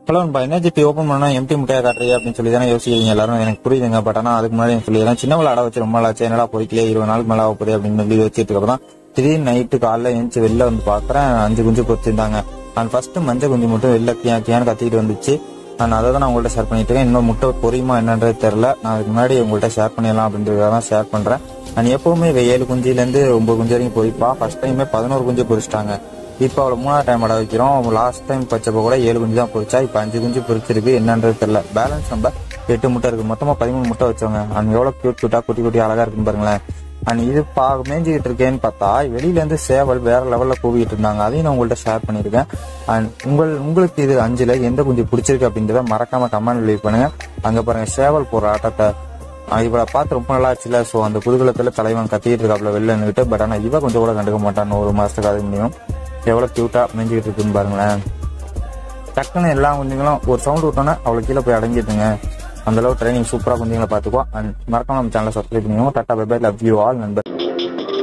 hello நண்பா என்ன GB open பண்ணா எம்டி முட்டையா காட்டுறீங்க அப்படின்னு சொல்லி தானே யோசிக்கிறீங்க எல்லாரும் எனக்கு புரியுதுங்க பட் ஆனா அதுக்கு முன்னாடி எனக்கு சொல்லிடுறேன் சின்ன விளாட வச்சு ரொம்ப நாளாச்சு என்னடா பொறிக்கலையே இருபது நாளுக்கு மேல ஆக போகுது அப்படின்னு சொல்லி யோசிச்சுட்டு அப்புறம் திடீர்னு நைட்டு காலைல எழுந்துச்சு வெளில வந்து பாக்குறேன் அஞ்சு குஞ்சு பொறிச்சிருந்தாங்க அண்ட் ஃபர்ஸ்ட் மஞ்சள் குஞ்சு மட்டும் வெளில கியா கியான்னு கத்திட்டு வந்துச்சு நான் அதை தான் நான் உங்கள்ட்ட ஷேர் பண்ணிட்டு இருக்கேன் இன்னும் முட்டை பொரியுமா என்னன்றது தெரியல நான் அதுக்கு முன்னாடி உங்கள்ட்ட ஷேர் பண்ணிடலாம் அப்படின்றத தான் ஷேர் பண்றேன் நான் எப்பவுமே இவ ஏழு குஞ்சிலேருந்து ஒன்பது குஞ்சு வரைக்கும் பொரிப்பா ஃபர்ஸ்ட் டைமே பதினோரு குஞ்சு பொரிச்சிட்டாங்க இப்போ அவளை மூணாவது டைம் அட வைக்கிறோம் லாஸ்ட் டைம் பச்சப்போ கூட ஏழு குஞ்சு தான் பொரிச்சா இப்போ அஞ்சு குஞ்சு பொரிச்சிருக்கு என்னன்றது தெரியல பேலன்ஸ் நம்ம எட்டு முட்டை இருக்கு மொத்தமா பதிமூணு முட்டை வச்சவங்க அண்ட் எவ்வளவு கியூட் கியூட்டா குட்டி குட்டி அழகா இருக்குன்னு பாருங்களேன் அண்ட் இது பா மேய்ஞ்சிக்கிட்டு இருக்கேன்னு பார்த்தா வெளியில இருந்து சேவல் வேற லெவல்ல கூவிட்டு இருந்தாங்க அதையும் நான் உங்கள்ட்ட ஷேர் பண்ணியிருக்கேன் அண்ட் உங்கள் உங்களுக்கு இது அஞ்சுல எந்த குஞ்சு பிடிச்சிருக்கு அப்படின்றத மறக்காம கமெண்ட் லீவ் பண்ணுங்க அங்க பாருங்க சேவல் போற ஆட்டத்தை ஆஹ் இவளை பார்த்து ரொம்ப நல்லா ஆச்சுல ஸோ அந்த குதூகலத்துல தலைவன் கத்திட்டு இருக்காப்ல வெளில நின்றுட்டு பட் ஆனா இவ கொஞ்சம் கூட கண்டுக்க மாட்டான் ஒரு மாசத்துக்கு அது முடியும் எவ்வளவு கியூட்டா மெஞ்சிக்கிட்டு இருக்குன்னு பாருங்களேன் டக்குன்னு எல்லா குஞ்சுங்களும் ஒரு சவுண்ட் விட்டோன்னே அவளை கீழே போய் அடங்கிட்டுங்க அந்த அளவு ட்ரைனிங் சூப்பரா குஞ்சுங்களை பார்த்துக்கோ அண்ட் மறக்காம நம்ம சேனலை சப்ஸ்கிரைப் பண்ணிக்கோங்க tata bye bye love you all நண்பர்